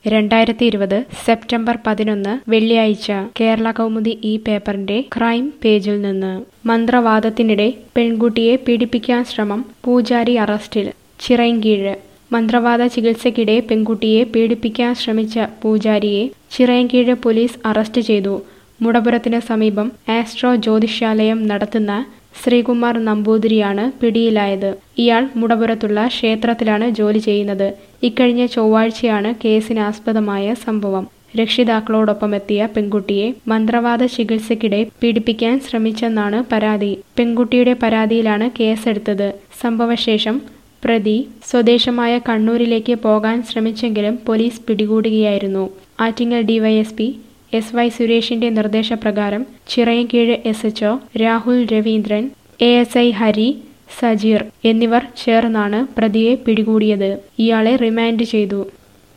രണ്ടായിരത്തി ഇരുപത് സെപ്റ്റംബർ പതിനൊന്ന് വെള്ളിയാഴ്ച കേരള കൗമുദി ഈ പേപ്പറിന്റെ ക്രൈം പേജിൽ നിന്ന് മന്ത്രവാദത്തിനിടെ പെൺകുട്ടിയെ പീഡിപ്പിക്കാൻ ശ്രമം പൂജാരി അറസ്റ്റിൽ ചിറയൻകീഴ് മന്ത്രവാദ ചികിത്സയ്ക്കിടെ പെൺകുട്ടിയെ പീഡിപ്പിക്കാൻ ശ്രമിച്ച പൂജാരിയെ ചിറയൻകീഴ് പോലീസ് അറസ്റ്റ് ചെയ്തു മുടപുരത്തിന് സമീപം ആസ്ട്രോ ജ്യോതിഷാലയം നടത്തുന്ന ശ്രീകുമാർ നമ്പൂതിരിയാണ് പിടിയിലായത് ഇയാൾ മുടപുരത്തുള്ള ക്ഷേത്രത്തിലാണ് ജോലി ചെയ്യുന്നത് ഇക്കഴിഞ്ഞ ചൊവ്വാഴ്ചയാണ് കേസിനാസ്പദമായ സംഭവം രക്ഷിതാക്കളോടൊപ്പമെത്തിയ പെൺകുട്ടിയെ മന്ത്രവാദ ചികിത്സയ്ക്കിടെ പീഡിപ്പിക്കാൻ ശ്രമിച്ചെന്നാണ് പരാതി പെൺകുട്ടിയുടെ പരാതിയിലാണ് കേസെടുത്തത് സംഭവശേഷം പ്രതി സ്വദേശമായ കണ്ണൂരിലേക്ക് പോകാൻ ശ്രമിച്ചെങ്കിലും പോലീസ് പിടികൂടുകയായിരുന്നു ആറ്റിങ്ങൽ ഡിവൈഎസ്പി എസ് വൈ സുരേഷിന്റെ നിർദ്ദേശപ്രകാരം Chirayinkeezh S H O Rahul Raveendran A S I Hari Sajeer എന്നിവർ ചേർന്നാണ് പ്രതിയെ പിടികൂടിയത് ഇയാളെ റിമാൻഡ് ചെയ്തു